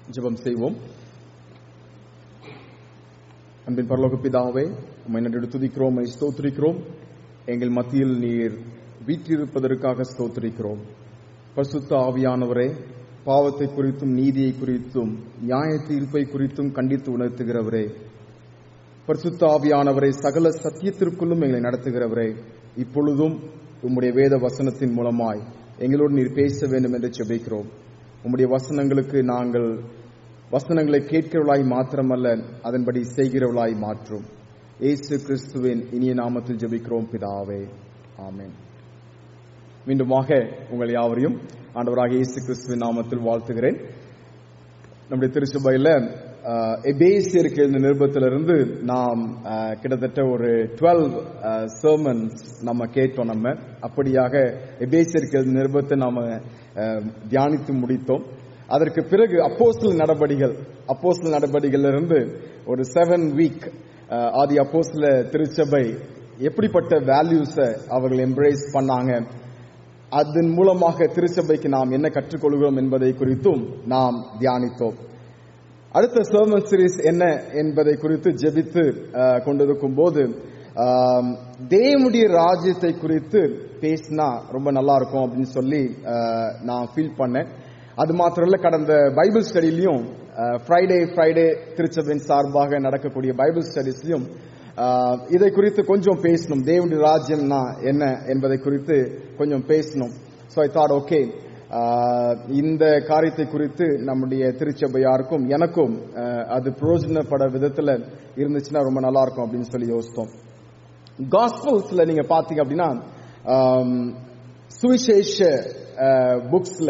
ஜெபம் செய்வோம் அன்பின் பரலோக பிதாவே உம்மை நன்றி துதிக்கிறோம் உம்மை ஸ்தோத்திரிக்கிறோம் எங்கள் மத்தியில் நீர் வீற்றிருப்பதற்காக ஸ்தோத்திரிக்கிறோம் பரிசுத்த ஆவியானவரே பாவத்தை குறித்தும் நீதியை குறித்தும் நியாய தீர்ப்பை குறித்தும் கண்டித்து உணர்த்துகிறவரே பரிசுத்த ஆவியானவரை சகல சத்தியத்திற்குள்ளும் எங்களை நடத்துகிறவரே இப்பொழுதும் உம்முடைய வேத வசனத்தின் மூலமாய் எங்களோடு நீர் பேச வேண்டும் என்று ஜெபிக்கிறோம் உம்முடைய வசனங்களுக்கு நாங்கள் வசனங்களை கேட்கிறவளாய் மாத்திரமல்ல அதன்படி செய்கிறவளாய் மாற்றும் இயேசு கிறிஸ்துவின் இனிய நாமத்தில் ஜெபிக்கிறோம் பிதாவே ஆமென் மீண்டுமாக உங்கள் யாவரையும் ஆண்டவராக இயேசு கிறிஸ்துவின் நாமத்தில் வாழ்த்துகிறேன் நம்முடைய திருச்சபையில எபேசியருக்கு எழுந்த நிருபத்திலிருந்து நாம் அஹ், கிட்டத்தட்ட ஒரு டுவெல் சர்மன்ஸ் நம்ம கேட்டோம் நம்ம அப்படியாக எபேசியருக்கு எழுந்த நிருபத்தை நாம அஹ், தியானித்து முடித்தோம் அதற்கு பிறகு அப்போஸ்தல நடபடிகள் அப்போஸ்தல நடபடிகள் இருந்து ஒரு செவன் வீக் ஆதி அப்போஸ்தல திருச்சபை எப்படிப்பட்ட வேல்யூஸை அவர்கள் எம்ப்ரேஸ் பண்ணாங்க அதன் மூலமாக திருச்சபைக்கு நாம் என்ன கற்றுக்கொள்கிறோம் என்பதை குறித்தும் நாம் தியானித்தோம் அடுத்த சர்மன் சீரிஸ் என்ன என்பதை குறித்து ஜெபித்து அஹ், கொண்டிருக்கும் போது ஆம், தேவனுடைய ராஜ்யத்தை குறித்து பேசினா ரொம்ப நல்லா இருக்கும் அப்படின்னு சொல்லி அஹ், நான் ஃபீல் பண்ணேன் அது மாத்திரம் இல்ல கடந்த பைபிள் ஸ்டடிலையும் ஃப்ரைடே ஃப்ரைடே திருச்சபையின் சார்பாக நடக்கக்கூடிய பைபிள் ஸ்டடிஸ்லயும் ஆஹ், இதை குறித்து கொஞ்சம் பேசணும் தேவனுடைய ராஜ்யம்னா என்ன என்பதை குறித்து கொஞ்சம் பேசணும் ஸோ ஐ தாட் ஓகே இந்த காரியத்தை குறித்து நம்முடைய திருச்சபையாருக்கும் எனக்கும் ஆஹ், அது பிரயோஜனப்பட விதத்துல இருந்துச்சுன்னா ரொம்ப நல்லா இருக்கும் அப்படின்னு சொல்லி யோசித்தோம் காஸ்பல்ஸ்ல நீங்க பாத்தீங்க அப்படின்னா ஆம், சுவிசேஷ புக்ஸ்ல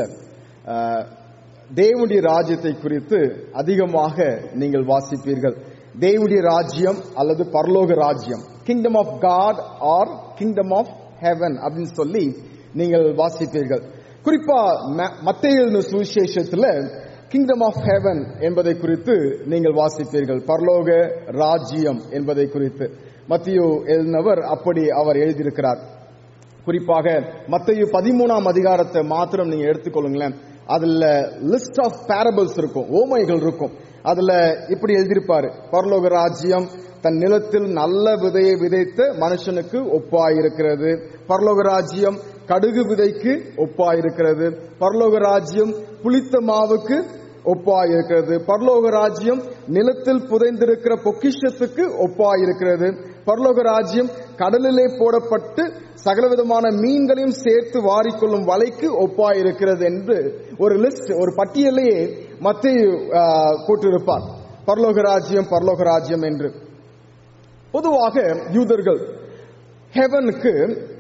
தேவனுடைய ராஜ்யத்தை குறித்து அதிகமாக நீங்கள் வாசிப்பீர்கள் தேவனுடைய ராஜ்யம் அல்லது பரலோக ராஜ்யம் kingdom of God or kingdom of heaven அப்படின்னு சொல்லி நீங்கள் வாசிப்பீர்கள் குறிப்பா ம- மத்தேயு எழுதின சுவிசேஷத்துல கிங்டம் ஆஃப் ஹெவன் என்பதை குறித்து நீங்கள் வாசிப்பீர்கள் பரலோக ராஜ்யம் என்பதை குறித்து மத்தியு எழுதினவர் அப்படி அவர் எழுதியிருக்கிறார் குறிப்பாக மத்தேயு பதிமூணாம் அதிகாரத்தை மாத்திரம் நீங்க எடுத்துக்கொள்ளுங்களேன் அதுல லிஸ்ட் ஆஃப் பேரபிள்ஸ் இருக்கும் ஓமைகள் இருக்கும் அதுல இப்படி எழுதியிருப்பாரு பரலோக ராஜ்யம் தன் நிலத்தில் நல்ல விதையை விதைத்த மனுஷனுக்கு ஒப்பாயிருக்கிறது பரலோக ராஜ்யம் கடுகு விதைக்கு ஒப்பாயிருக்கிறது பரலோக ராஜ்யம் புளித்த மாவுக்கு ஒப்பாயிருக்கிறது பரலோக ராஜ்யம் நிலத்தில் புதைந்திருக்கிற பொக்கிஷத்துக்கு ஒப்பாயிருக்கிறது பரலோக ராஜ்யம் கடலிலே போடப்பட்டு சகலவிதமான மீன்களையும் சேர்த்து வாரிக்கொள்ளும் வலைக்கு ஒப்பாயிருக்கிறது என்று ஒரு லிஸ்ட் ஒரு பட்டியலையே மத்திய போட்டிருப்பார் பரலோக ராஜ்யம் பரலோக ராஜ்யம் என்று பொதுவாக யூதர்கள் ஹெவனுக்கு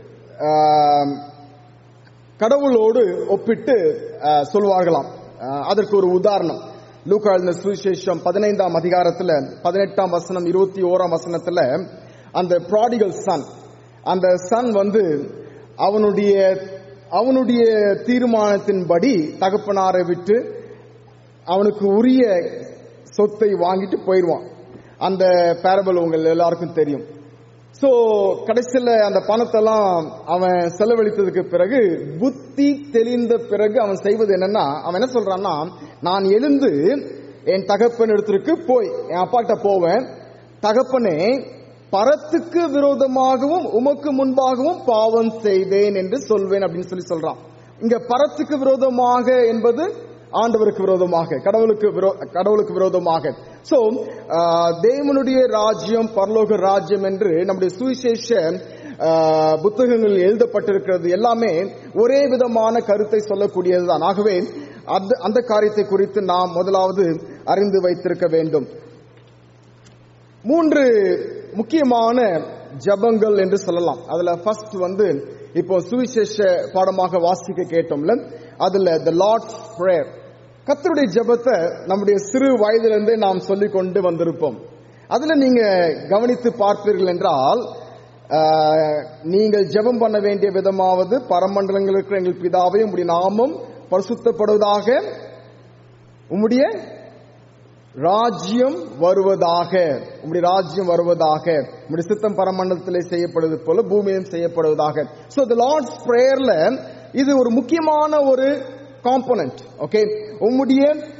கடவுளோடு ஒப்பிட்டு ஆஹ், சொல்வார்களாம் ஆஹ், அதற்கு ஒரு உதாரணம் லூக்கா எழுதின சுவிசேஷம் பதினைந்தாம் அதிகாரத்துல பதினெட்டாம் வசனம் இருபத்தி ஓராம் வசனத்துல அந்த ப்ராடிகல் சன் அந்த சன் வந்து அவனுடைய அவனுடைய தீர்மானத்தின்படி தகப்பனாரை விட்டு அவனுக்கு உரிய சொத்தை வாங்கிட்டு போயிடுவான் அந்த பேரபல் உங்கள் எல்லாருக்கும் தெரியும் சோ கடைசியில அந்த பணத்தெல்லாம் அவன் செலவழித்ததுக்கு பிறகு புத்தி தெளிந்த பிறகு அவன் செய்வது என்னன்னா அவன் என்ன சொல்றான்னா நான் எழுந்து என் தகப்பன் இடத்திற்கு போய் என் அப்பாட்ட போவேன் தகப்பனே பரத்துக்கு விரோதமாகவும் உமக்கு முன்பாகவும் பாவம் செய்தேன் என்று சொல்வேன் அப்படின்னு சொல்லி சொல்றான் இங்க பரத்துக்கு விரோதமாக என்பது ஆண்டவருக்கு விரோதமாக கடவுளுக்கு விரோ- கடவுளுக்கு விரோதமாக சோ தேவனுடைய ராஜ்யம் பரலோக ராஜ்யம் என்று நம்முடைய சுவிசேஷ ஆஹ், புத்தகங்களில் எழுதப்பட்டிருக்கிறது எல்லாமே ஒரே விதமான கருத்தை சொல்லக்கூடியதுதான் ஆகவே அந்த அந்த காரியத்தை குறித்து நாம் முதலாவது அறிந்து வைத்திருக்க வேண்டும் மூன்று முக்கியமான ஜபங்கள் என்று சொல்லலாம் அதுல ஃபர்ஸ்ட் வந்து இப்போ சுவிசேஷ பாடமாக வாசிக்க கேட்டோம்ல அதுல த லார்ட்ஸ் பிரேயர் கர்த்தருடைய ஜெபத்தை நம்முடைய சிறு வயதிலிருந்தே நாம் சொல்லிக் கொண்டு வந்திருப்போம் அதுல நீங்க கவனித்து பார்ப்பீர்கள் என்றால் ஆஹ், நீங்கள் ஜெபம் பண்ண வேண்டிய விதமாவது பரமண்டலங்கள் இருக்கிற எங்கள் பிதாவை உம்முடைய நாமம் பரிசுத்தப்படுவதாக உம்முடைய ராஜ்யம் வருவதாக உம்முடைய ராஜ்யம் வருவதாக உம்முடைய சித்தம் பரமண்டலத்திலே செய்யப்படுவது போல பூமியிலும் செய்யப்படுவதாக சோ தி லார்ட்ஸ் பிரேயர்ல இது ஒரு முக்கியமான ஒரு காம்போனன்ட் ஓகே உம்முடைய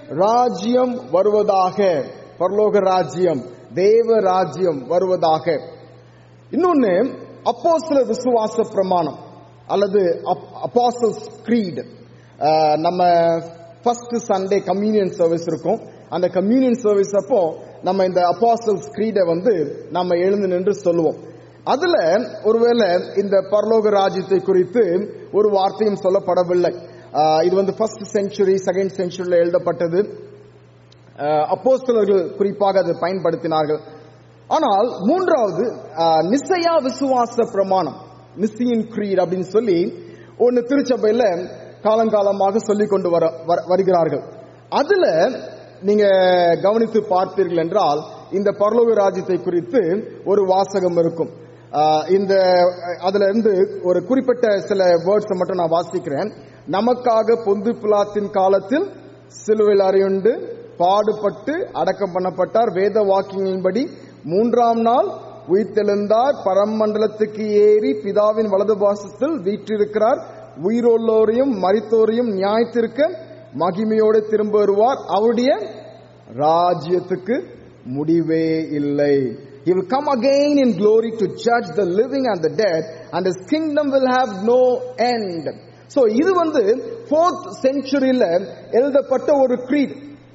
ராஜ்யம் வருவதாக பரலோக ராஜ்யம் தேவ ராஜ்யம் வருவதாக இன்னொன்னு அப்போஸ்தல விசுவாச பிரமாணம் அல்லது அப்பாசல்ஸ் creed அஹ், நம்ம ஃபர்ஸ்ட் சண்டே கம்யூனியன் சர்வீஸ் இருக்கும் அந்த கம்யூனியன் சர்வீஸ் அப்போ நம்ம இந்த அப்பாசல்ஸ் creed வந்து நம்ம எழுந்து நின்று சொல்லுவோம் அதுல ஒருவேளை இந்த பரலோக ராஜ்யத்தை குறித்து ஒரு வார்த்தையும் சொல்லப்படவில்லை அஹ், இது வந்து ஃபர்ஸ்ட் செஞ்சுரி செகண்ட் செஞ்சுரியில் எழுதப்பட்டது அஹ், அப்போஸ்தலர்கள் குறிப்பாக அதை பயன்படுத்தினார்கள் ஆனால் மூன்றாவது அஹ், நிசையா விசுவாச பிரமாணம் நிசியின் creed அப்படின்னு சொல்லி ஒன்னு திருச்சபையில காலங்காலமாக சொல்லிக் கொண்டு வர வர- வருகிறார்கள் அதுல நீங்க கவனித்து பார்த்தீர்கள் என்றால் இந்த பரலோக ராஜ்யத்தை குறித்து ஒரு வாசகம் இருக்கும் அஹ், இந்த அஹ், அதுல இருந்து ஒரு குறிப்பிட்ட சில வேர்ட்ஸ் மட்டும் நான் வாசிக்கிறேன் நமக்காக பொந்து பிலாத்தின் காலத்தில் சிலுவையில் அறையுண்டு பாடுபட்டு அடக்கம் பண்ணப்பட்டார் வேத வாக்கியங்களின்படி மூன்றாம் நாள் உயிர்த்தெழுந்தார் பரமண்டலத்துக்கு ஏறி பிதாவின் வலது பாசத்தில் வீற்றிருக்கிறார் உயிரோல்லோரையும் மரித்தோரையும் நியாயத்திருக்க மகிமையோடு திரும்ப வருவார் அவருடைய ராஜ்யத்துக்கு முடிவே இல்லை He will come again in glory to judge the living and the dead, and his kingdom will have no end. So இது வந்து fourth செஞ்சுரியில எழுதப்பட்ட ஒரு creed.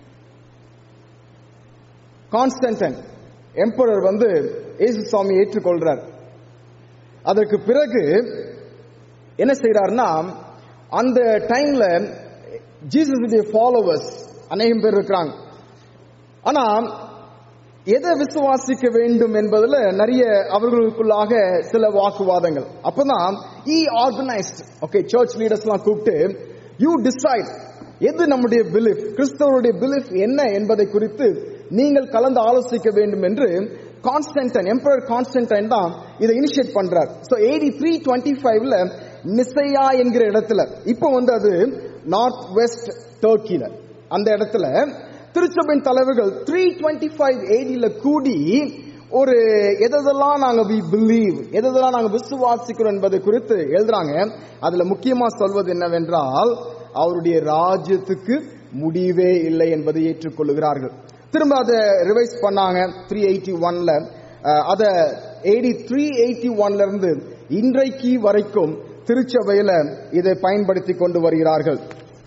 கான்ஸ்டன்டன் எம்பரர் வந்து இயேசு சுவாமி ஏற்றுக்கொள்றார் அதற்கு பிறகு என்ன செய்யறாருன்னா அந்த டைம்ல ஜீசஸுடைய ஃபாலோவர்ஸ் அநேகம் பேர் இருக்கிறாங்க ஆனா எதை விசுவாசிக்க வேண்டும் என்பதுல நிறைய அவர்களுக்குள்ளாக சில வாக்குவாதங்கள் அப்பதான் இ ஆர்கனைஸ்ட் ஓகே சர்ச் லீடர்ஸ் எல்லாம் கூப்பிட்டு யூ டிசைட் எது நம்முடைய பிலிஃப் கிறிஸ்தவருடைய பிலிஃப் என்ன என்பதை குறித்து நீங்கள் கலந்து ஆலோசிக்க வேண்டும் என்று கான்ஸ்டன்டைன் எம்பரர் கான்ஸ்டன்டைன் தான் இதை இனிஷியேட் பண்றார் சோ எயிட்டி த்ரீ டுவெண்ட்டி ஃபைவ்ல நிசையா என்கிற இடத்துல இப்போ வந்து அது நார்த் வெஸ்ட் டர்க்கில அந்த இடத்துல திருச்சபையின் தலைவர்கள் த்ரீ டுவெண்ட்டி ஃபைவ் ஏடியில கூடி ஒரு எதெல்லாம் நாங்க வி பிலீவ் எதெல்லாம் நாங்க விசுவாசிக்கிறோம் என்பதை குறித்து எழுதுறாங்க அதுல முக்கியமா சொல்வது என்னவென்றால் அவருடைய ராஜ்யத்துக்கு முடிவே இல்லை என்பதை ஏற்றுக்கொள்ளுகிறார்கள் திரும்ப அதை ரிவைஸ் பண்ணாங்க த்ரீ எயிட்டி ஒன்ல அத எயிட்டி த்ரீ எயிட்டி ஒன்ல இருந்து இன்றைக்கு வரைக்கும் திருச்சபையில இதை பயன்படுத்தி கொண்டு வருகிறார்கள்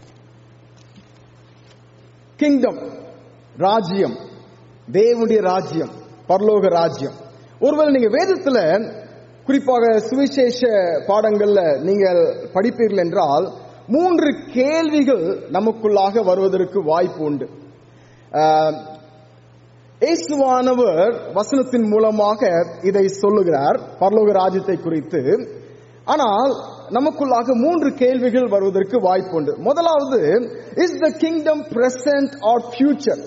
கிங்டம் ராஜ்யம் தேவனுடைய ராஜ்யம் பரலோக ராஜ்யம் ஒருவேளை நீங்க வேதத்துல குறிப்பாக சுவிசேஷ பாடங்கள்ல நீங்கள் படிப்பீர்கள் என்றால் மூன்று கேள்விகள் நமக்குள்ளாக வருவதற்கு வாய்ப்பு உண்டு ஆஹ், இயேசுவானவர் வசனத்தின் மூலமாக இதை சொல்லுகிறார் பரலோக ராஜ்யத்தை குறித்து ஆனால் நமக்குள்ளாக மூன்று கேள்விகள் வருவதற்கு வாய்ப்பு உண்டு முதலாவது is the kingdom present or future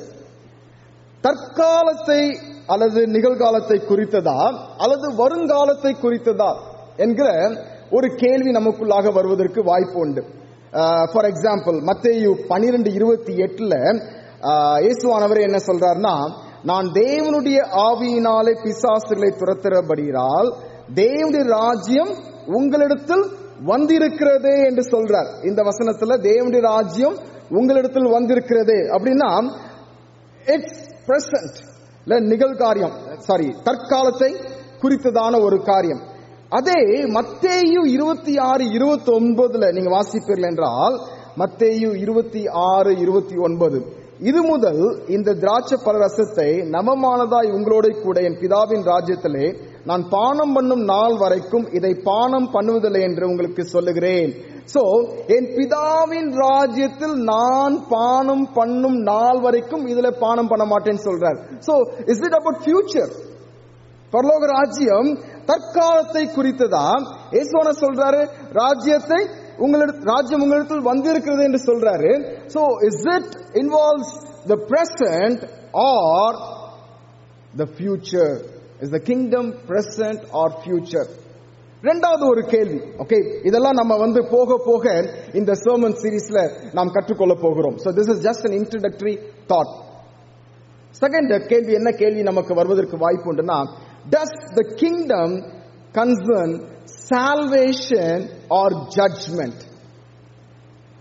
தற்காலத்தை அல்லது நிகழ்காலத்தை குறித்ததா அல்லது வருங்காலத்தை குறித்ததா என்கிற ஒரு கேள்வி நமக்குள்ளாக வருவதற்கு வாய்ப்பு உண்டு ஃபார் எக்ஸாம்பிள் மத்தேயு பனிரெண்டு இருபத்தி எட்டுல இயேசுவானவர் என்ன சொல்றாருன்னா நான் தேவனுடைய ஆவியினாலே பிசாசுகளை துரத்துறபடியால் தேவனுடைய ராஜ்யம் உங்களிடத்தில் வந்திருக்கிறதே என்று சொல்றார் இந்த வசனத்துல தேவனுடைய ராஜ்யம் உங்களிடத்தில் வந்திருக்கிறதே அப்படின்னா இட்ஸ் பிரசன்ட் இல்ல நிகழ்காரியம் சாரி தற்காலத்தை குறித்ததான ஒரு காரியம் அதே மத்தேயு இருபத்தி ஆறு இருபத்தி ஒன்பதுல நீங்க வாசிப்பீர்கள் என்றால் மத்தேயு இருபத்தி ஆறு இருபத்தி ஒன்பது இது முதல் இந்த திராட்சை பல ரசத்தை நவமானதாய் உங்களோட கூட என் பிதாவின் ராஜ்யத்திலே நான் பானம் பண்ணும் நாள் வரைக்கும் இதை பானம் பண்ணுவதில்லை என்று உங்களுக்கு சொல்லுகிறேன் சோ என் பிதாவின் ராஜ்யத்தில் நான் பானம் பண்ணும் நாள் வரைக்கும் இதுல பானம் பண்ண மாட்டேன்னு சொல்றார் so is it about future பரலோக ராஜ்யம் தற்காலத்தை குறித்ததா இயேசுவான சொல்றாரு ராஜ்யத்தை உங்களிடத்தில் ராஜ்யம் உங்களிடத்தில் வந்திருக்கிறது என்று சொல்றாரு so is it involves the present or the future is the kingdom present or future ரெண்டாவது ஒரு கேள்வி ஓகே இதெல்லாம் நம்ம வந்து போக போக இந்த சர்மன் சீரீஸ்ல நாம் கற்றுக்கொள்ள போகிறோம் so this is just an introductory thought second கேள்வி என்ன கேள்வி நமக்கு வருவதற்கு வாய்ப்பு உண்டுன்னா does the kingdom concern salvation or judgment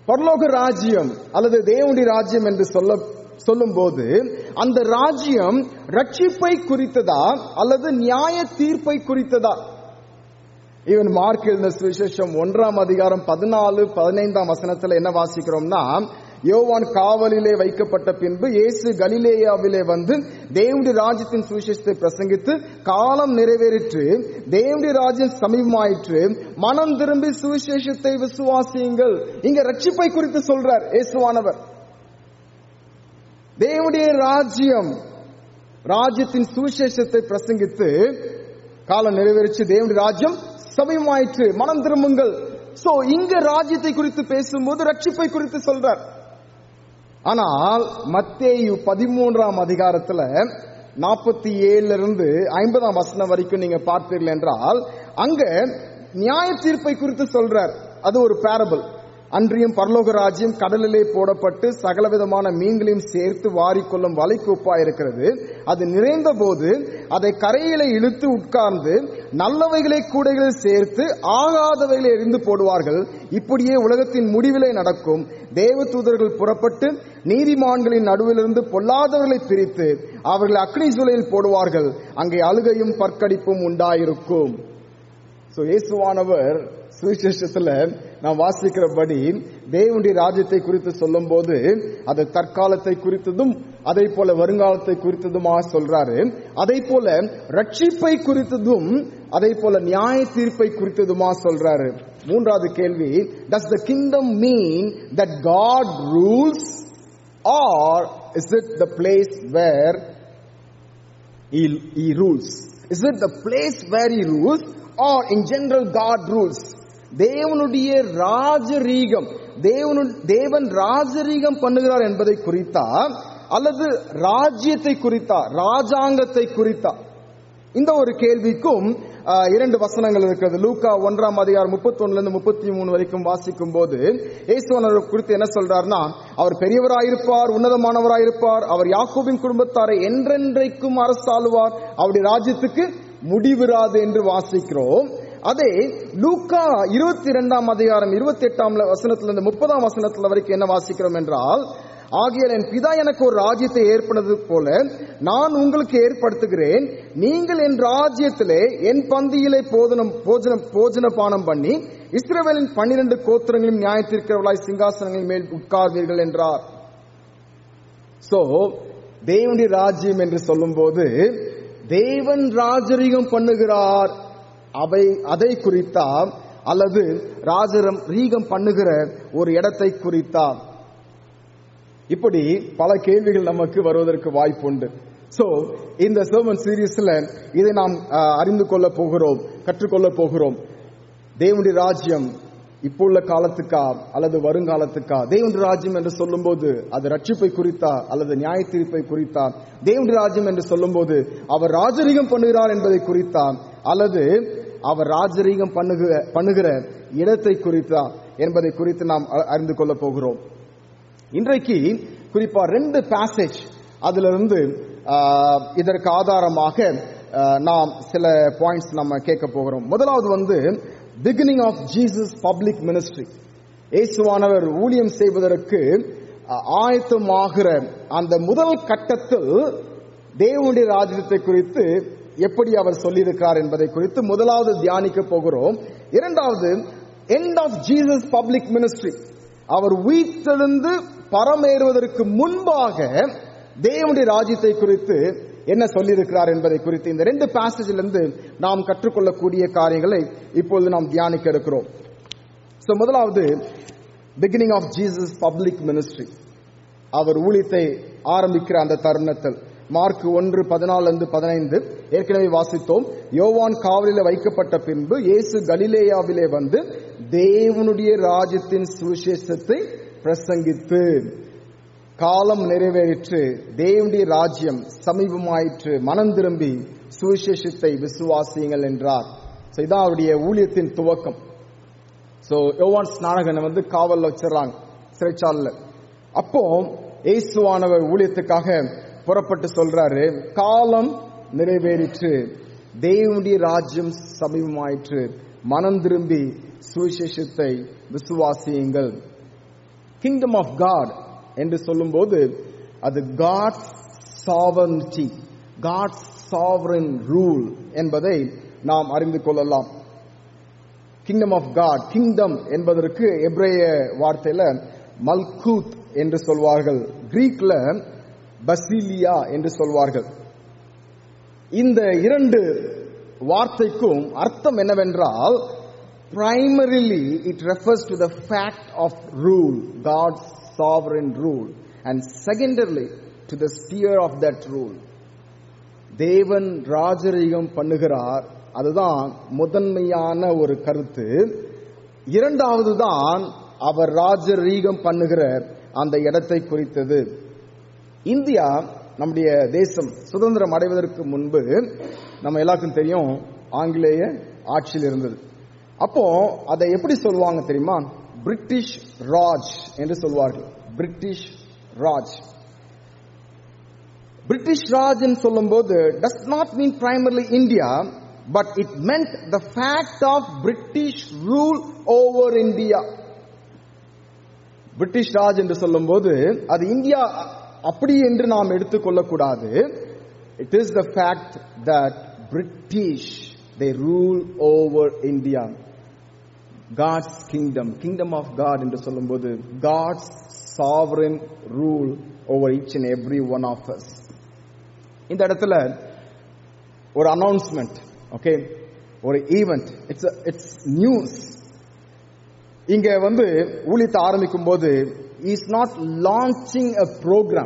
பரலோக ராஜ்யம் அல்லது தேவனுடைய ராஜ்யம் என்று சொல்ல சொல்லும் போது அந்த ராஜ்யம் ரட்சிப்பை குறித்ததா அல்லது நியாய தீர்ப்பை குறித்ததா ஈவன் மார்க் எழுந்த சுவிசேஷம் ஒன்றாம் அதிகாரம் பதினாலு பதினைந்தாம் வசனத்துல என்ன வாசிக்கிறோம்னா யோவான் காவலிலே வைக்கப்பட்ட பின்பு இயேசு கலிலேயாவிலே வந்து தேவனுடைய ராஜ்யத்தின் சுவிசேஷத்தை பிரசங்கித்து காலம் நிறைவேறிற்று தேவனுடைய ராஜ்யம் சமீபமாயிற்று மனம் திரும்பி சுவிசேஷத்தை விசுவாசியுங்கள் இங்க ரட்சிப்பை குறித்து சொல்றார் இயேசுவானவர் தேவனுடைய ராஜ்யம் ராஜ்யத்தின் சுவிசேஷத்தை பிரசங்கித்து காலம் நிறைவேறிச்சு தேவனுடைய ராஜ்யம் சமயமாயிற்று மனம் திரும்புங்கள் சோ இங்க ராஜ்யத்தை குறித்து பேசும்போது ரட்சிப்பை குறித்து சொல்றார் ஆனால் மத்தேயு பதிமூன்றாம் அதிகாரத்துல நாற்பத்தி ஏழுல இருந்து ஐம்பதாம் வசனம் வரைக்கும் நீங்க பார்த்தீர்கள் என்றால் அங்க நியாய தீர்ப்பை குறித்து சொல்றார் அது ஒரு பேரபிள் அன்றியும் பரலோக ராஜ்யம் கடலிலே போடப்பட்டு சகலவிதமான மீன்களையும் சேர்த்து வாரிக்கொள்ளும் வலைக்கு ஒப்பா இருக்கிறது அது நிறைந்த போது அதை கரையில இழுத்து உட்கார்ந்து நல்லவைகளை கூடைகளில் சேர்த்து ஆகாதவைகளை எரிந்து போடுவார்கள் இப்படியே உலகத்தின் முடிவிலே நடக்கும் தேவதூதர்கள் புறப்பட்டு நீதிமான்களின் நடுவிலிருந்து பொல்லாதவர்களை பிரித்து அவர்களை அக்னி சூளையில் போடுவார்கள் அங்கே அழுகையும் பற்கடிப்பும் உண்டாயிருக்கும் சோ இயேசுவானவர் சுவிசேஷத்துல நாம் வாசிக்கிறபடி தேவனுடைய ராஜ்யத்தை குறித்து சொல்லும் போது அது தற்காலத்தை குறித்ததும் அதே போல வருங்காலத்தை குறித்ததுமாக சொல்றாரு அதே போல ரட்சிப்பை குறித்ததும் அதே போல நியாய தீர்ப்பை குறித்ததுமா சொல்றாரு மூன்றாவது கேள்வி does the kingdom mean that God rules or is it the place where he, he rules. Is it the place where he rules or in general God rules? தேவனுடைய ராஜரீகம் தேவனு தேவன் ராஜரீகம் பண்ணுகிறார் என்பதை குறித்தா அல்லது ராஜ்யத்தை குறித்தா ராஜாங்கத்தை குறித்தா இந்த ஒரு கேள்விக்கும் ஆஹ், இரண்டு வசனங்கள் இருக்கிறது லூக்கா ஒன்றாம் அதிகாரம் முப்பத்தி இருந்து முப்பத்தி மூணு வரைக்கும் வாசிக்கும் போது இயேசுவனர் குறித்து என்ன சொல்றாருன்னா அவர் பெரியவராயிருப்பார் உன்னதமானவராயிருப்பார் அவர் யாக்கோபின் குடும்பத்தாரை என்றென்றைக்கும் அரசாளுவார் அவருடைய ராஜ்யத்துக்கு முடிவிராது என்று வாசிக்கிறோம் அதே லூக்கா இருபத்தி இரண்டாம் அதிகாரம் இருபத்தி எட்டாம் வசனத்திலிருந்து முப்பதாம் வசனத்துல வரைக்கும் என்ன வாசிக்கிறோம் என்றால் ஆகியால் என் பிதா எனக்கு ஒரு ராஜ்யத்தை ஏற்படுவது போல நான் உங்களுக்கு ஏற்படுத்துகிறேன் நீங்கள் என் ராஜ்யத்திலே என் பந்தியிலே போதனம் போஜனம் போஜன பானம் பண்ணி இஸ்ரவேலின் பன்னிரண்டு கோத்திரங்களையும் நியாயத்திற்கிறவர்களாய் சிங்காசனங்களின் மேல் உட்கார்வீர்கள் என்றார் சோ தேவனுடைய ராஜ்யம் என்று சொல்லும்போது தேவன் ராஜரீகம் பண்ணுகிறார் அவை அதை குறித்தா அல்லது ராஜரம் ரீகம் பண்ணுகிற ஒரு இடத்தை குறித்தா இப்படி பல கேள்விகள் நமக்கு வருவதற்கு வாய்ப்புண்டு சோ இந்த சர்மன் சீரீஸ்ல இதை நாம் அஹ், அறிந்து கொள்ள போகிறோம் கற்றுக்கொள்ள போகிறோம் தேவனுடைய ராஜ்யம் இப்போ உள்ள காலத்துக்கா அல்லது வருங்காலத்துக்கா தேவனுடைய ராஜ்யம் என்று சொல்லும்போது அது ரட்சிப்பை குறித்தா அல்லது நியாய தீர்ப்பை குறித்தா தேவனுடைய ராஜ்யம் என்று சொல்லும்போது அவர் ராஜரீகம் பண்ணுகிறார் என்பதை குறித்தா அல்லது அவர் ராஜரீகம் பண்ணுகிற பண்ணுகிற இடத்தை குறித்தா என்பதை குறித்து நாம் அ- அறிந்து கொள்ள போகிறோம் இன்றைக்கு குறிப்பா ரெண்டு பேசேஜ் அதுல இருந்து ஆஹ், இதற்கு ஆதாரமாக ஆஹ், நாம் சில பாயிண்ட்ஸ் நம்ம கேட்க போகிறோம் முதலாவது வந்து beginning of Jesus public ministry இயேசுவானவர் ஊழியம் செய்வதற்கு ஆஹ், ஆயத்தமாகிற அந்த முதல் கட்டத்தில் தேவனுடைய ராஜ்யத்தை குறித்து எப்படி அவர் சொல்லியிருக்கிறார் என்பதை குறித்து முதலாவது தியானிக்க போகிறோம் இரண்டாவது end of Jesus public ministry அவர் உயிர்த்தெழுந்து பரமேறுவதற்கு முன்பாக தேவனுடைய ராஜ்யத்தை குறித்து என்ன சொல்லியிருக்கிறார் என்பதை குறித்து இந்த ரெண்டு பேசேஜில் இருந்து நாம் கற்றுக்கொள்ளக்கூடிய காரியங்களை இப்பொழுது நாம் தியானிக்க இருக்கிறோம் So, முதலாவது beginning of Jesus public ministry அவர் ஊழியத்தை ஆரம்பிக்கிற அந்த தருணத்தில் மார்க் ஒன்று பதினாலு இருந்து பதினைந்து ஏற்கனவே வாசித்தோம் யோவான் காவலில் வைக்கப்பட்ட பின்பு இயேசு கலிலேயாவிலே வந்து தேவனுடைய ராஜ்யத்தின் சுவிசேஷத்தை பிரசங்கித்து காலம் நிறைவேறிற்று தேவனுடைய ராஜ்யம் சமீபமாயிற்று மனம் திரும்பி சுவிசேஷத்தை விசுவாசியுங்கள் என்றார் So, இதான் அவருடைய ஊழியத்தின் துவக்கம் சோ யோவான் ஸ்நானகனை வந்து காவல்ல வச்சிடறாங்க சிறைச்சாலைல அப்போ இயேசுவானவர் ஊழியத்துக்காக புறப்பட்டு சொல்றாரு காலம் நிறைவேறிற்று தேவனுடைய ராஜ்யம் சமீபமாயிற்று மனம் திரும்பி சுவிசேஷத்தை விசுவாசியுங்கள் கிங்டம் ஆஃப் காட் என்று சொல்லும்போது அது God's sovereignty God's sovereign rule என்பதை நாம் அறிந்து கொள்ளலாம் கிங்டம் ஆஃப் காட் கிங்டம் என்பதற்கு எப்ரேய வார்த்தையில மல்கூத் என்று சொல்வார்கள் கிரீக்ல பசிலியா என்று சொல்வார்கள் இந்த இரண்டு வார்த்தைக்கும் அர்த்தம் என்னவென்றால் primarily it refers to the fact of rule god's sovereign rule and secondarily to the sphere of that rule தேவன் ராஜரீகம் பண்ணுகிறார் அதுதான் முதன்மையான ஒரு கருத்து இரண்டாவது தான் அவர் ராஜரீகம் பண்ணுகிற அந்த இடத்தை குறித்தது இந்தியா நம்முடைய தேசம் சுதந்திரம் அடைவதற்கு முன்பு நம்ம எல்லாருக்கும் தெரியும் ஆங்கிலேய ஆட்சியில் இருந்தது அப்போ அதை எப்படி சொல்லுவாங்க தெரியுமா பிரிட்டிஷ் ராஜ் என்று சொல்வார்கள் பிரிட்டிஷ் ராஜ் பிரிட்டிஷ் ராஜ் சொல்லும்போது does not mean primarily India but it meant the fact of British rule over India British Raj என்று சொல்லும்போது அது இந்தியா அப்படி என்று நாம் எடுத்துக்கொள்ளக்கூடாது it is the fact that British they rule over India God's kingdom kingdom of God என்று சொல்லும்போது God's sovereign rule over each and every one of us இந்த இடத்துல ஒரு அனௌன்ஸ்மெண்ட் ஓகே ஒரு ஈவெண்ட் இட்ஸ் இட்ஸ் நியூஸ் இங்க வந்து ஊழியத்தை ஆரம்பிக்கும் போது is not launching a program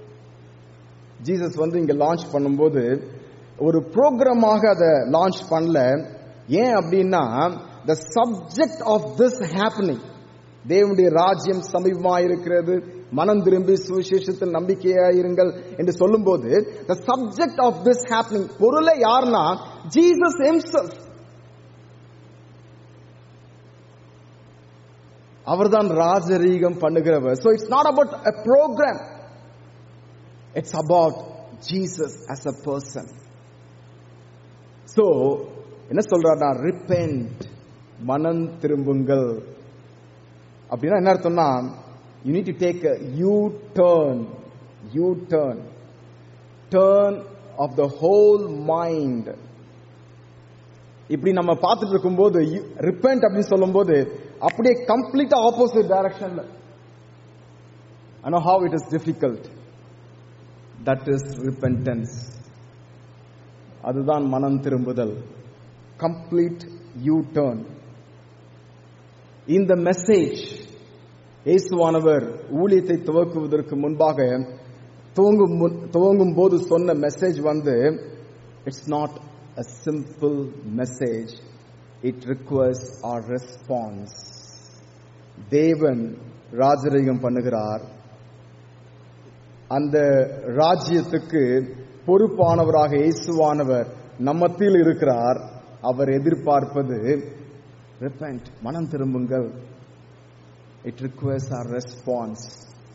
Jesus வந்து இங்க லான்ச் பண்ணும்போது ஒரு ப்ரோக்ராமாக அதை லான்ச் பண்ணல ஏன் அப்படின்னா the subject of this happening தேவனுடைய ராஜ்யம் சமீபமாயிருக்கிறது மனம் திரும்பி சுவிசேஷத்தில் நம்பிக்கையாயிருங்கள் என்று சொல்லும்போது the subject of this happening பொருளை யாருன்னா ஜீசஸ் himself அவர்தான் ராஜரீகம் பண்ணுகிறவர் so it's not about a program it's about jesus as a person so என்ன சொல்றாருன்னா repent மனம் திரும்புங்கள் அப்படின்னா என்ன அர்த்தம்னா you need to take you turn you turn turn of the whole mind இப்படி நம்ம பார்த்துட்டு இருக்கும்போது ரிப்பெண்ட் அப்படின்னு சொல்லும்போது அப்படியே கம்ப்ளீட்டா ஆப்போசிட் டைரக்ஷன்ல I know how it is difficult. That is repentance. அதுதான் மனம் திரும்புதல் கம்ப்ளீட் யூ டேர்ன் இந்த மெசேஜ் இயேசுவானவர் ஊழியத்தை துவக்குவதற்கு முன்பாக துவங்கும் முன்- துவங்கும் போது சொன்ன மெசேஜ் வந்து it's not a simple message it requires our response தேவன் ராஜரீகம் பண்ணுகிறார் அந்த ராஜ்யத்துக்கு பொறுப்பானவராக இயேசுவானவர் நம்மத்தில் இருக்கிறார் அவர் எதிர்பார்ப்பது repent மனம் திரும்புங்கள் இட் requires our ரெஸ்பான்ஸ்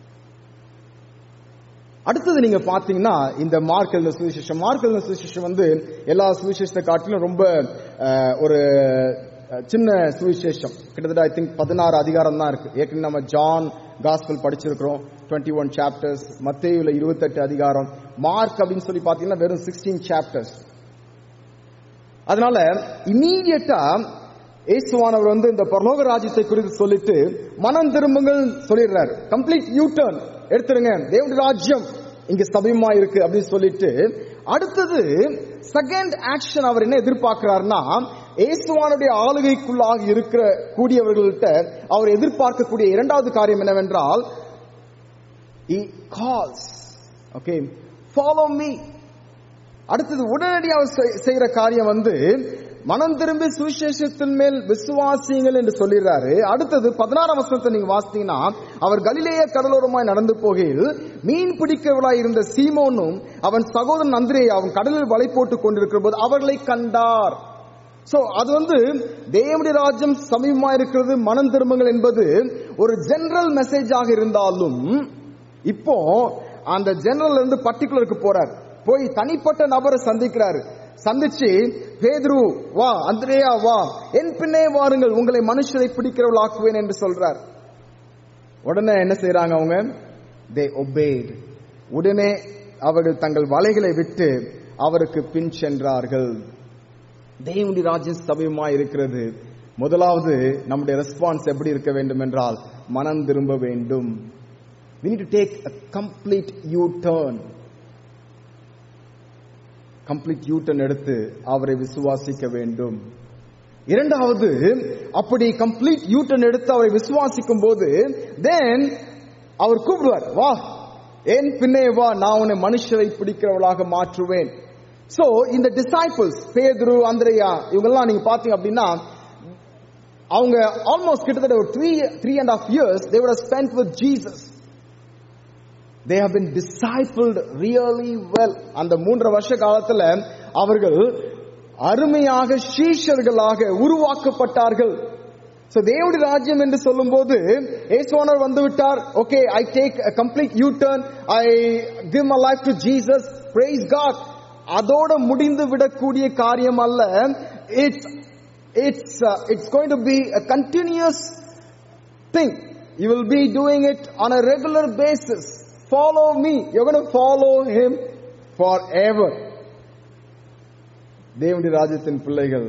அடுத்தது நீங்க பாத்தீங்கன்னா இந்த மார்க் எழுதின சுவிசேஷம் மார்க் எழுதின சுவிசேஷம் வந்து எல்லா சுவிசேஷத்தை காட்டிலும் ரொம்ப அஹ், ஒரு அஹ், சின்ன சுவிசேஷம் கிட்டத்தட்ட ஐ திங்க் பதினாறு அதிகாரம் தான் இருக்கு ஏற்கனவே நம்ம ஜான் காஸ்பல் படிச்சிருக்கிறோம் டுவெண்ட்டி ஒன் சாப்டர்ஸ் மத்தேயுல இருபத்தெட்டு அதிகாரம் மார்க் அப்படின்னு சொல்லி பாத்தீங்கன்னா வெறும் சிக்ஸ்டீன் சாப்டர்ஸ் அதனால இமீடியட்டா இயேசுவானவர் வந்து இந்த பரலோக ராஜ்யத்தை குறித்து சொல்லிட்டு மனம் திரும்புங்கள் சொல்லிடுறாரு கம்ப்ளீட் யூ டர்ன் எடுத்துருங்க தேவனுடைய ராஜ்யம் இங்க சமயமா இருக்கு அப்படின்னு சொல்லிட்டு அடுத்தது செகண்ட் ஆக்ஷன் அவர் என்ன எதிர்பார்க்கிறாருன்னா இயேசுவானுடைய ஆளுகைக்குள்ளாக இருக்கிற கூடியவர்கள்ட்ட அவர் எதிர்பார்க்கக்கூடிய இரண்டாவது காரியம் என்னவென்றால் he calls okay follow me அடுத்தது உடனடியாக செய்- செய்யற காரியம் வந்து மனம் திரும்பி சுவிசேஷத்தின் மேல் விசுவாசியுங்கள் என்று சொல்லிடுறாரு அடுத்தது பதினாறாம் வசனத்தை நீங்க வாசித்தீங்கன்னா அவர் கலிலேய கடலோரமாய் நடந்து போகையில் மீன் பிடிக்கவளாய் இருந்த சீமோனும் அவன் சகோதரன் அந்திரேயா அவன் கடலில் வலை போட்டுக் கொண்டிருக்கிற போது அவர்களை கண்டார் சோ அது வந்து தேவனுடைய ராஜ்யம் சமீபமா இருக்கிறது மனம் திரும்புங்கள் என்பது ஒரு ஜெனரல் மெசேஜாக இருந்தாலும் இப்போ அந்த ஜெனரல் இருந்து பர்டிகுலருக்கு போறார் போய் தனிப்பட்ட நபரை சந்திக்கிறாரு சந்திச்சு பேதுரு வா அந்திரேயா வா என் பின்னே வாருங்கள் உங்களை மனுஷரை பிடிக்கிறவளாக்குவேன் என்று சொல்றார் உடனே என்ன செய்றாங்க அவங்க தே obeyed உடனே அவர்கள் தங்கள் வலைகளை விட்டு அவருக்கு பின் சென்றார்கள் தேவனுடைய ராஜ்யம் சமயமாய் இருக்கிறது முதலாவது நம்முடைய ரெஸ்பான்ஸ் எப்படி இருக்க வேண்டும் என்றால் மனம் திரும்ப வேண்டும் we need to take a complete u turn complete you turn எடுத்து அவரை விசுவாசிக்க வேண்டும் இரண்டாவது அப்படி கம்ப்ளீட் யூ டர்ன் எடுத்து அவரை விசுவாசிக்கும் போது தென் அவர் கூப்பிடுவார் வா ஏன் பின்னே வா நான் உன்னை மனுஷரை பிடிக்கிறவளாக மாற்றுவேன் சோ இந்த டிசைபிள்ஸ் பேதுரு அந்திரையா இவங்கெல்லாம் நீங்க பாத்தீங்க அப்படின்னா அவங்க ஆல்மோஸ்ட் கிட்டத்தட்ட ஒரு three three and half years தேவோட spend with Jesus they have been discipled really well அந்த மூன்றரை வருஷ காலத்துல அவர்கள் அருமையாக சீஷர்களாக உருவாக்கப்பட்டார்கள் சோ தேவனுடைய ராஜ்யம் என்று சொல்லும்போது ஏசுவானர் வந்து விட்டார் okay I take complete you turn I give my life to Jesus praise God அதோட முடிந்து விடக்கூடிய காரியம் அல்ல it's it's it's going to be a continuous thing you will be doing it on a regular basis follow me you're going to follow him forever தேவனுடைய ராஜ்யத்தின் பிள்ளைகள்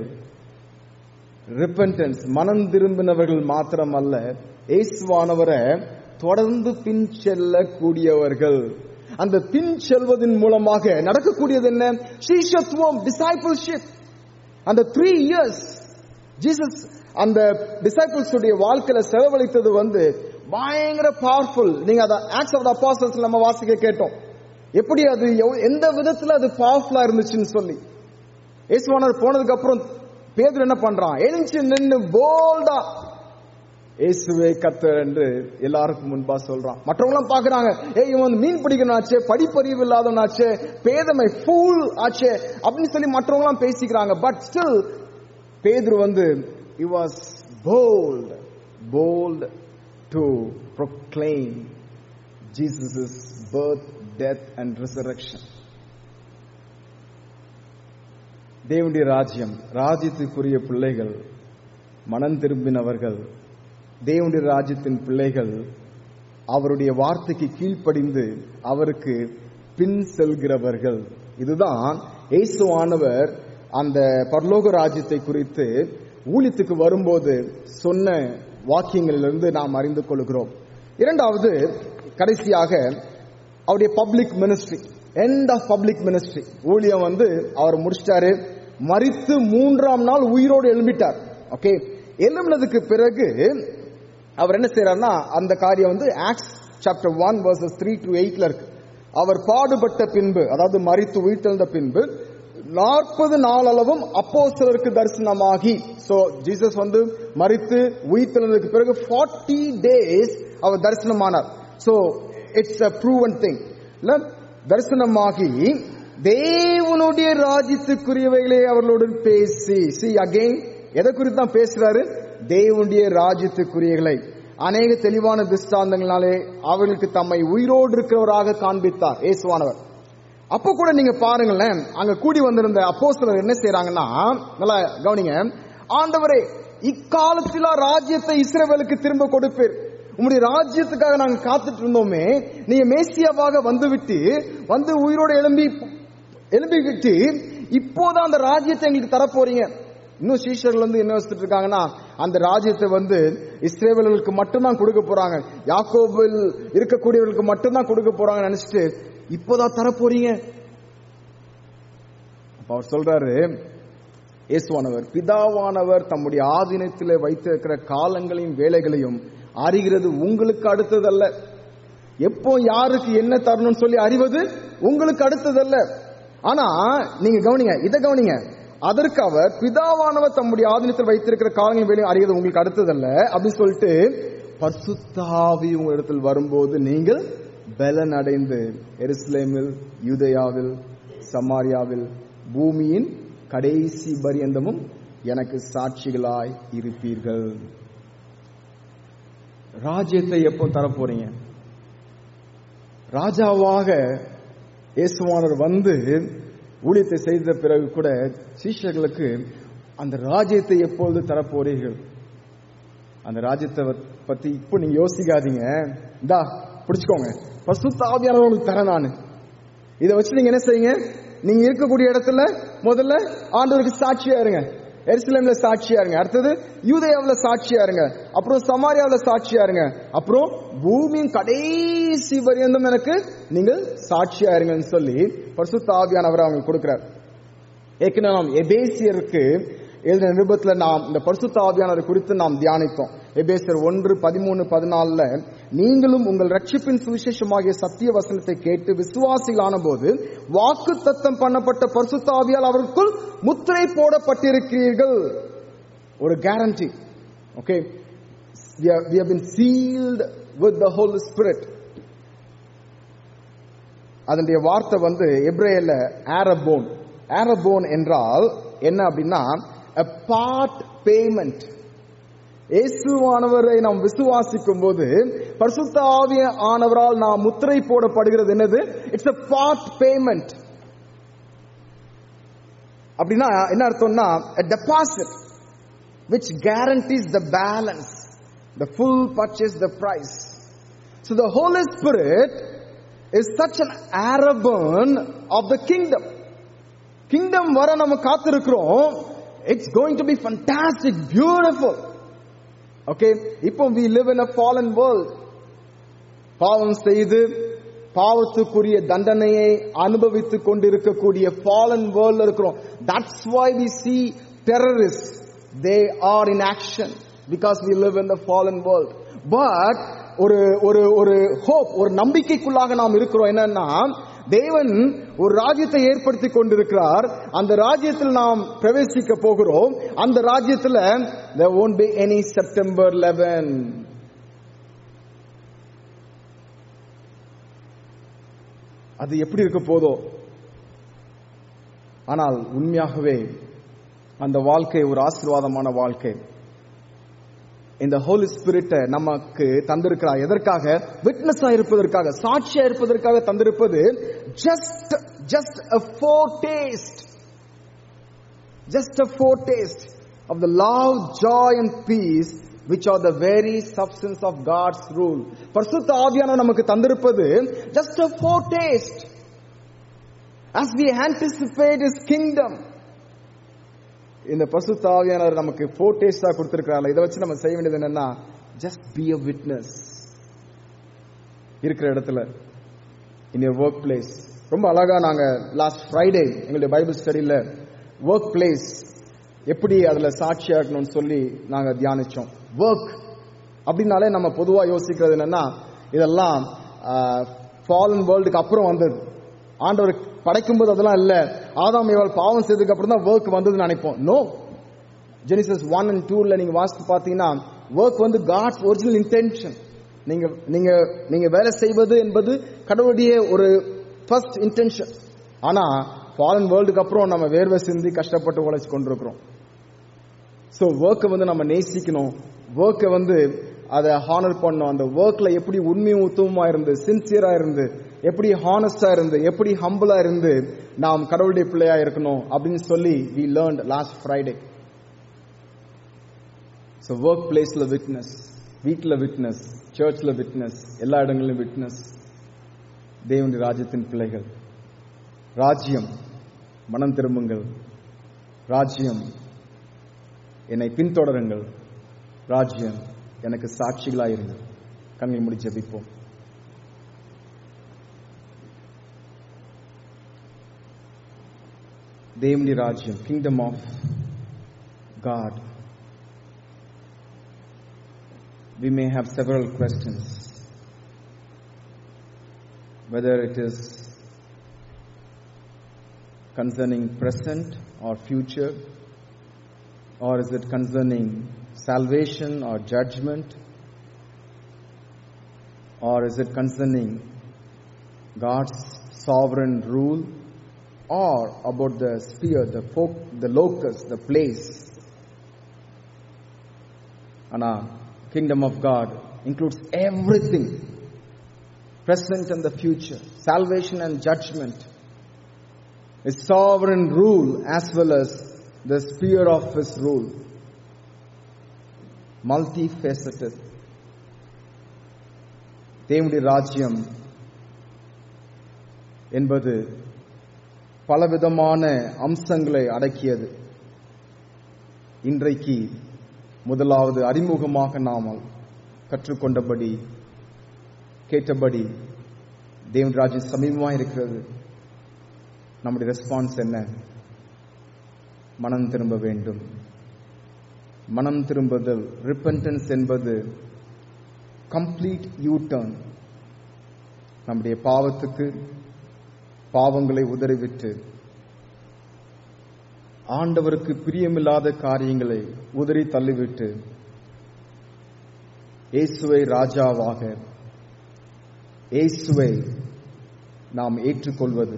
repentance மனம் திரும்பினவர்கள் மாத்திரமல்ல இயேசுவானவரை தொடர்ந்து பின் செல்லக்கூடியவர்கள் அந்த பின் செல்வதன் மூலமாக நடக்கக்கூடியது என்ன சீஷத்துவம் டிசைபிள்ஷிப் அந்த த்ரீ இயர்ஸ் ஜீசஸ் அந்த டிசைபிள்ஸ் உடைய வாழ்க்கையில செலவழித்தது வந்து பயங்கர பவர்ஃபுல் நீங்க அத ஆக்ஸ் ஆஃப் அப்பாசல்ஸ் நம்ம வாசிக்க கேட்டோம் எப்படி அது எவ்வ- எந்த விதத்துல அது பவர்ஃபுல்லா இருந்துச்சுன்னு சொல்லி இயேசுவானர் போனதுக்கு அப்புறம் பேதுரு என்ன பண்றான் எழுந்து நின்னு போல்டா இயேசுவே கத்தர் என்று எல்லாருக்கும் முன்பா சொல்றான் மற்றவங்க எல்லாம் பாக்குறாங்க ஏய் இவன் மீன் பிடிக்கணும்னாச்சே படிப்பறிவு இல்லாதவனாச்சே பேதமை ஃபூல் ஆச்சே அப்படின்னு சொல்லி மற்றவங்க எல்லாம் பேசிக்கிறாங்க பட் ஸ்டில் பேதுரு வந்து he was bold bold to proclaim Jesus' birth death and resurrection தேவனுடைய ராஜ்யம் ராஜ்யத்துக்குரிய பிள்ளைகள் மனம் திரும்பினவர்கள் தேவனுடைய ராஜ்யத்தின் பிள்ளைகள் அவருடைய வார்த்தைக்கு கீழ்ப்படிந்து அவருக்கு பின் செல்கிறவர்கள் இதுதான் இயேசுவானவர் அந்த பரலோக ராஜ்யத்தை குறித்து ஊழியத்துக்கு வரும்போது சொன்ன வாக்கியங்களிலிருந்து நாம் அறிந்து கொள்கிறோம் இரண்டாவது கடைசியாக அவருடைய public ministry end of public ministry ஊழியம் வந்து அவர் முடிச்சிட்டாரு மரித்து மூன்றாம் நாள் உயிரோடு எழும்பிட்டார் ஓகே எழும்பினதுக்கு பிறகு அவர் என்ன செய்யறாருன்னா அந்த காரியம் வந்து Acts chapter one verses three to எயிட்ல இருக்கு அவர் பாடுபட்ட பின்பு அதாவது மரித்து உயிர்த்தெழுந்த பின்பு நாற்பது நாளளவும் அப்போஸ்தலருக்கு தரிசனமாகி சோ ஜீசஸ் வந்து மரித்து உயிர்த்தெழுந்ததுக்கு பிறகு 40 டேஸ் அவர் தரிசனமானார் so it's a proven thing இல்ல தரிசனமாகி தேவனுடைய ராஜ்யத்துக்குரியவைகளை அவர்களுடன் பேசி சி அகைன் எதை குறித்து தான் பேசுறாரு தேவனுடைய ராஜ்யத்துக்குரியவைகளை அநேக தெளிவான திஷ்டாந்தங்களாலே அவர்களுக்கு தம்மை உயிரோடு இருக்கிறவராக காண்பித்தார் இயேசுவானவர் அப்ப கூட நீங்க பாருங்களேன் அங்க கூடி வந்திருந்த அப்போஸ்தலர் என்ன செய்யறாங்கன்னா நல்லா கவனிங்க ஆண்டவரே இக்காலத்திலா ராஜ்யத்தை இஸ்ரவேலுக்கு திரும்ப கொடுப்பீர் உம்முடைய ராஜ்யத்துக்காக நாங்க காத்துட்டு இருந்தோமே நீங்க மேசியாவாக வந்துவிட்டு வந்து உயிரோடு எழும்பி எழும்பிக்கிட்டு இப்போதான் அந்த ராஜ்யத்தை எங்களுக்கு தரப்போறீங்க இன்னும் சீஷர்கள் வந்து என்ன வச்சுட்டு இருக்காங்கன்னா அந்த ராஜ்யத்தை வந்து இஸ்ரேவேலர்களுக்கு மட்டும்தான் கொடுக்க போறாங்க யாக்கோபில் இருக்கக்கூடியவர்களுக்கு மட்டும்தான் கொடுக்க போறாங்க நினைச்சிட்டு இப்போதான் தரப்போறீங்க அப்ப அவர் சொல்றாரு இயேசுவானவர் பிதாவானவர் தம்முடைய ஆதீனத்திலே வைத்திருக்கிற காலங்களையும் வேலைகளையும் அறிகிறது உங்களுக்கு அடுத்ததல்ல எப்போ யாருக்கு என்ன தரணும்னு சொல்லி அறிவது உங்களுக்கு அடுத்ததல்ல ஆனா நீங்க கவனிங்க இதை கவனிங்க அதற்கு அவர் பிதாவானவர் தம்முடைய ஆதீனத்தில் வைத்திருக்கிற காலங்களையும் வேலையும் அறிகிறது உங்களுக்கு அடுத்ததல்ல அப்படின்னு சொல்லிட்டு பரிசுத்தாவி உங்களிடத்தில் வரும்போது நீங்கள் பலன் அடைந்து எருசலேமில் யூதேயாவில் சமாரியாவில் பூமியின் கடைசி பரியந்தமும் எனக்கு சாட்சிகளாய் இருப்பீர்கள் ராஜ்யத்தை எப்போ தரப்போறீங்க ராஜாவாக இயேசுவானர் வந்து ஊழியத்தை செய்த பிறகு கூட சீஷர்களுக்கு அந்த ராஜ்யத்தை எப்பொழுது தரப்போறீர்கள் அந்த ராஜ்யத்தை பத்தி இப்போ நீங்க யோசிக்காதீங்க இந்தா பிடிச்சுக்கோங்க பசுத்த ஆவியானவர் உங்களுக்கு தரேன் நான் இதை வச்சு நீங்க என்ன செய்யுங்க நீங்க இருக்கக்கூடிய இடத்துல முதல்ல ஆண்டவருக்கு சாட்சியா இருங்க எருசலேம்ல சாட்சியா இருங்க அடுத்தது யூதேயாவுல சாட்சியா இருங்க அப்புறம் சமாரியாவுல சாட்சியா இருங்க அப்புறம் பூமியின் கடைசி வரையந்தும் எனக்கு நீங்கள் சாட்சியா இருங்கன்னு சொல்லி பரிசுத்த ஆவியானவர் அவங்க கொடுக்கிறார் ஏற்கனவே நாம் எபேசியருக்கு எழுதின நிருபத்துல நாம் இந்த பரிசுத்த ஆவியானவர் குறித்து நாம் தியானித்தோம் எபேசியர் ஒன்று பதிமூணு பதினாலுல நீங்களும் உங்கள் ரட்சிப்பின் சுவிசேஷமாகிய சத்திய வசனத்தை கேட்டு விசுவாசிகளான போது வாக்கு தத்தம் பண்ணப்பட்ட பரிசுத்த ஆவியால் அவருக்குள் முத்திரை போடப்பட்டிருக்கிறீர்கள் ஒரு guarantee okay we have been sealed with the holy spirit அதனுடைய வார்த்தை வந்து எப்ரேல ஆரபோன் ஆரபோன் என்றால் என்ன அப்படின்னா a part payment இயேசுவானவரை நாம் விசுவாசிக்கும் போது பரிசுத்த ஆவிய ஆனவரால் நாம் முத்திரை போடப்படுகிறது என்னது இட்ஸ் a part payment அப்படின்னா என்ன அர்த்தம்னா a deposit which guarantees the balance the full purchase the price so the holy spirit is such an arabon of the kingdom kingdom வர நம்ம காத்திருக்கிறோம் it's going to be fantastic beautiful okay இப்போ we live in a fallen world பாவம் செய்து பாவத்துக்குரிய தண்டனையை அனுபவித்துக் கொண்டிருக்கக்கூடிய ஃபாலன் வேர்ல்ட்ல இருக்கிறோம் that's why we see terrorist they are in action because we live in the fallen world but ஒரு ஒரு ஒரு ஹோப் ஒரு நம்பிக்கைக்குள்ளாக நாம் இருக்கிறோம் என்னன்னா தேவன் ஒரு ராஜ்யத்தை ஏற்படுத்தி கொண்டிருக்கிறார் அந்த ராஜ்யத்தில் நாம் பிரவேசிக்க போகிறோம் அந்த ராஜ்யத்தில் there won't be any September 11 அது எப்படி இருக்க போதோ ஆனால் உண்மையாகவே அந்த வாழ்க்கை ஒரு ஆசீர்வாதமான வாழ்க்கை இந்த ஹோலி ஸ்பிரிட்டை நமக்கு தந்திருக்கிறார் எதற்காக விட்னஸா இருப்பதற்காக சாட்சியா இருப்பதற்காக தந்திருப்பது just just a foretaste just a foretaste of the love joy and peace which are the very substance of God's rule. பரிசுத்த ஆவியானவர் நமக்கு தந்திருப்பது just a foretaste as we anticipate his kingdom. இந்த பசுத்த ஆவியானவர் நமக்கு four டேஸ்டா கொடுத்திருக்கிறாங்க இதை வச்சு நம்ம செய்ய வேண்டியது என்னன்னா ஜஸ்ட் பி அ விட்னஸ் இருக்கிற இடத்துல இன் யர் ஒர்க் பிளேஸ் ரொம்ப அழகா நாங்க லாஸ்ட் ஃப்ரைடே எங்களுடைய பைபிள் ஸ்டடியில ஒர்க் பிளேஸ் எப்படி அதுல சாட்சியா இருக்கணும்னு சொல்லி நாங்க தியானிச்சோம் ஒர்க் அப்படின்னாலே நம்ம பொதுவா யோசிக்கிறது என்னன்னா இதெல்லாம் ஃபாலன் வேர்ல்டுக்கு அப்புறம் வந்தது ஆண்டவர் படைக்கும் போது அதெல்லாம் இல்ல ஆதாம் ஏவாள் பாவம் செய்ததுக்கு அப்புறம் தான் ஒர்க் வந்ததுன்னு நினைப்போம் நோ ஜெனிசஸ் ஒன் அண்ட் டூல நீங்க வாசித்து பாத்தீங்கன்னா ஒர்க் வந்து காட்ஸ் ஒரிஜினல் இன்டென்ஷன் நீங்க நீங்க நீங்க வேலை செய்வது என்பது கடவுளுடைய ஒரு ஃபர்ஸ்ட் இன்டென்ஷன் ஆனா ஃபாலன் வேர்ல்டுக்கு அப்புறம் நம்ம வேர்வை சிந்தி கஷ்டப்பட்டு உழைச்சு கொண்டிருக்கிறோம் ஸோ ஒர்க்கை வந்து நம்ம நேசிக்கணும் ஒர்க்கை வந்து அதை ஹானர் பண்ணணும் அந்த ஒர்க்ல எப்படி உண்மையும் உத்தமமா இருந்து சின்சியரா இருந்து எப்படி ஹானஸ்டா இருந்து எப்படி ஹம்பிளா இருந்து நாம் கடவுளுடைய பிள்ளையா இருக்கணும் அப்படின்னு சொல்லி we learn last Friday so work பிளேஸ்ல விட்னஸ் வீட்டில் விட்னஸ் சர்ச்ல விட்னஸ் எல்லா இடங்களிலும் விட்னஸ் தேவனுடைய ராஜ்யத்தின் பிள்ளைகள் ராஜ்யம் மனம் திரும்புங்கள் ராஜ்யம் என்னை பின்தொடருங்கள் ராஜ்யம் எனக்கு சாட்சிகளாயிருங்கள் கண்ணில் முடி ஜெபிப்போம் தேவனுடைய ராஜ்யம் kingdom of God we may have several questions whether it is concerning present or future or is it concerning salvation or judgment or is it concerning God's sovereign rule or about the sphere the folk the locus the place Anna kingdom of God includes everything present and the future salvation and judgment his sovereign rule as well as the sphere of his rule multifaceted தேவனுடைய ராஜ்யம் என்பது பலவிதமான அம்சங்களை அடக்கியது இன்றைக்கு முதலாவது அறிமுகமாக நாம் கற்றுக்கொண்டபடி கேட்டபடி தேவன் ராஜ்யம் சமீபமாக இருக்கிறது நம்முடைய ரெஸ்பான்ஸ் என்ன மனம் திரும்ப வேண்டும் மனம் திரும்புதல் ரிப்பன்டன்ஸ் என்பது கம்ப்ளீட் யூ டர்ன் நம்முடைய பாவத்துக்கு பாவங்களை உதறிவிட்டு ஆண்டவருக்கு பிரியமில்லாத காரியங்களை உதறி தள்ளிவிட்டு இயேசுவை ராஜாவாக இயேசுவை நாம் ஏற்றுக்கொள்வது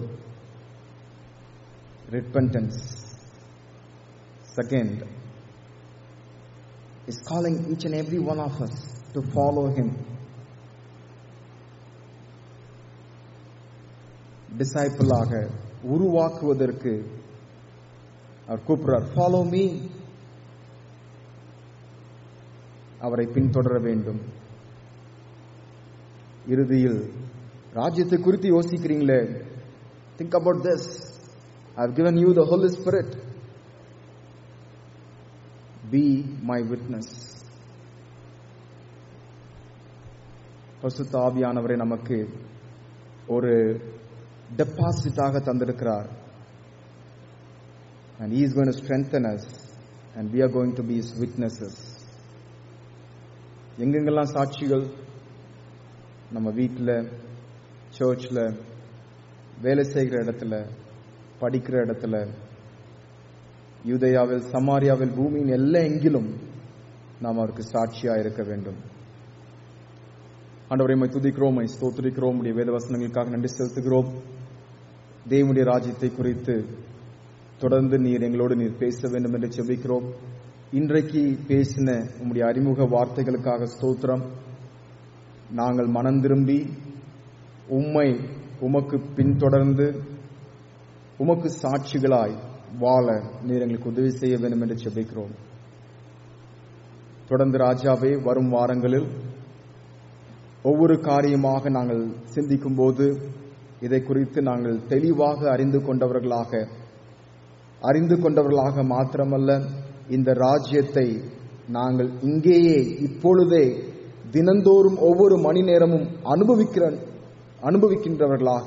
repentance. Second, is calling each and every one of us to follow Him. டிசைபிளாக உருவாக்குவதற்கு அவர் கூப்பிடுறார் ஃபாலோ மீ அவரை பின்தொடர வேண்டும் இறுதியில் ராஜ்யத்தை குறித்து யோசிக்கிறீங்களே think about this I've given you the Holy Spirit. Be my witness. பசுத்த ஆவியானவரை நமக்கு ஒரு டெபாசிட்டாக தந்திருக்கிறார் and he is going to strengthen us and we are going to be his witnesses எங்கெங்கெல்லாம் சாட்சிகள் நம்ம வீட்டில் சர்ச்சில் வேலை செய்கிற இடத்துல படிக்கிற இடத்துல யூதயாவில் சமாரியாவில் பூமியின் எல்லா எங்கிலும் நாம் அவருக்கு சாட்சியா இருக்க வேண்டும் ஆண்டவரை மை துதிக்கிறோம் மை ஸ்தோத்திரிக்கிறோம் உடைய வேத வசனங்களுக்காக நன்றி செலுத்துகிறோம் தேவனுடைய ராஜ்யத்தை குறித்து தொடர்ந்து நீர் எங்களோடு நீர் பேச வேண்டும் என்று செபிக்கிறோம் இன்றைக்கு பேசின உம்முடைய அறிமுக வார்த்தைகளுக்காக ஸ்தோத்திரம் நாங்கள் மனம் திரும்பி உம்மை உமக்கு பின்தொடர்ந்து உமக்கு சாட்சிகளாய் வாழ நீர் எங்களுக்கு உதவி செய்ய வேண்டும் என்று செபிக்கிறோம் தொடர்ந்து ராஜாவே வரும் வாரங்களில் ஒவ்வொரு காரியமாக நாங்கள் சிந்திக்கும் போது இதை குறித்து நாங்கள் தெளிவாக அறிந்து கொண்டவர்களாக அறிந்து கொண்டவர்களாக மாத்திரமல்ல இந்த ராஜ்யத்தை நாங்கள் இங்கேயே இப்பொழுதே தினந்தோறும் ஒவ்வொரு மணி நேரமும் அனுபவிக்கிற அனுபவிக்கின்றவர்களாக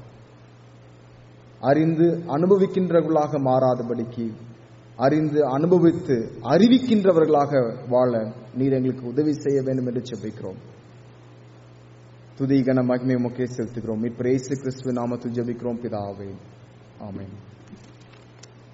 அறிந்து அனுபவிக்கின்றவர்களாக மாறாதபடிக்கு அறிந்து அனுபவித்து அறிவிக்கின்றவர்களாக வாழ நீர் எங்களுக்கு உதவி செய்ய வேண்டும் என்று செபிக்கிறோம் துதி கன மகிமை முக்கிய செலுத்துகிறோம் இப்ப இயேசு கிறிஸ்துவ நாமத்தில் ஜெபிக்கிறோம் பிதாவே ஆமென்